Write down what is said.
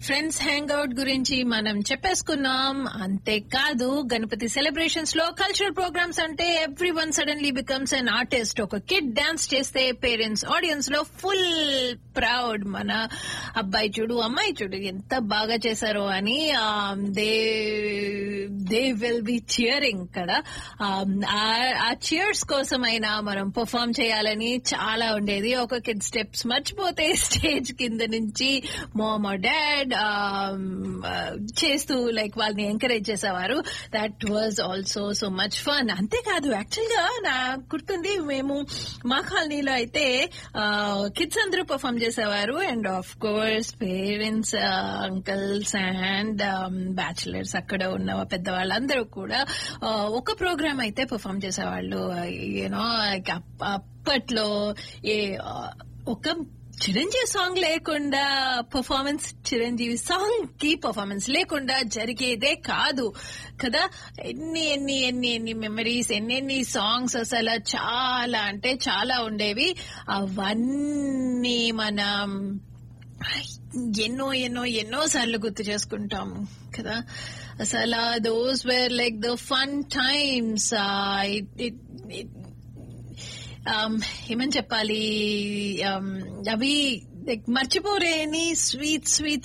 friends hang out గురించి మనం చెప్పేసుకున్నాం అంతేకాదు గణపతి సెలబ్రేషన్స్ లో కల్చరల్ ప్రోగ్రామ్స్ అంటే every one suddenly becomes an artist ఒక కిడ్ డాన్స్ చేస్తే పేరెంట్స్ ఆడియన్స్ లో ఫుల్ ప్రౌడ్ మన అబ్బాయి చూడు అమ్మాయి చూడు ఎంత బాగా చేశారో అని they they will be cheering కదా ఆ చియర్స్ కోసమైనా మనం పర్ఫామ్ చేయాలని చాలా ఉండేది ఒక కిడ్ స్టెప్స్ మర్చిపోతే స్టేజ్ కింద నుంచి మామ్ డాడ్ చేస్తూ లైక్ వాళ్ళని ఎంకరేజ్ చేసేవారు that was also so much fun అంతేకాదు యాక్చువల్ గా నా గుర్తుంది మేము మా కాలనీలో అయితే కిడ్స్ అందరూ పర్ఫామ్ చేసేవారు and of course parents uncles and bachelors అక్కడ ఉన్న పెద్దవాళ్ళందరూ కూడా ఒక ప్రోగ్రామ్ అయితే పర్ఫామ్ చేసేవాళ్ళు యూనో అప్పట్లో ఏ ఒక చిరంజీవి సాంగ్ లేకుండా పర్ఫార్మెన్స్ చిరంజీవి సాంగ్ కి పర్ఫార్మెన్స్ లేకుండా జరిగేదే కాదు కదా ఎన్ని ఎన్ని ఎన్ని ఎన్ని మెమరీస్ ఎన్ని ఎన్ని సాంగ్స్ అసలు చాలా అంటే చాలా ఉండేవి అవన్నీ మనం ఎన్నో ఎన్నో ఎన్నో సార్లు గుర్తు చేసుకుంటాము కదా అసలు those were like the fun times ఏమని చెప్పాలి అవి మర్చిపోలేని స్వీట్ స్వీట్